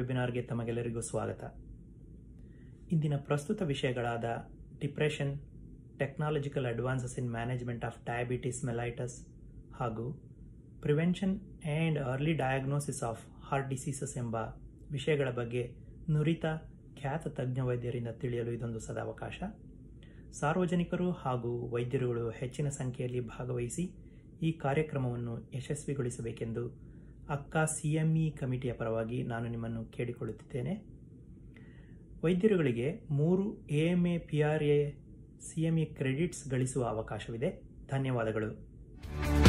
ವೆಬಿನಾರ್ಗೆ ತಮಗೆಲ್ಲರಿಗೂ ಸ್ವಾಗತ ಇಂದಿನ ಪ್ರಸ್ತುತ ವಿಷಯಗಳಾದ depression technological advances in management of diabetes mellitus ಹಾಗೂ prevention and early diagnosis of heart diseases ಎಂಬ ವಿಷಯಗಳ ಬಗ್ಗೆ ನುರಿತ ಖ್ಯಾತ ತಜ್ಞ ವೈದ್ಯರಿಂದ ತಿಳಿಯಲು ಇದೊಂದು ಸದಾವಕಾಶ ಸಾರ್ವಜನಿಕರು ಹಾಗೂ ವೈದ್ಯರುಗಳು ಹೆಚ್ಚಿನ ಸಂಖ್ಯೆಯಲ್ಲಿ ಭಾಗವಹಿಸಿ ಈ ಕಾರ್ಯಕ್ರಮವನ್ನು ಯಶಸ್ವಿಗೊಳಿಸಬೇಕೆಂದು ಅಕ್ಕ ಸಿಎಂಇ ಕಮಿಟಿಯ ಪರವಾಗಿ ನಾನು ನಿಮ್ಮನ್ನು ಕೇಳಿಕೊಳ್ಳುತ್ತಿದ್ದೇನೆ ವೈದ್ಯರುಗಳಿಗೆ ಮೂರು AMA P R A C M E credits ಗಳಿಸುವ ಅವಕಾಶವಿದೆ ಧನ್ಯವಾದಗಳು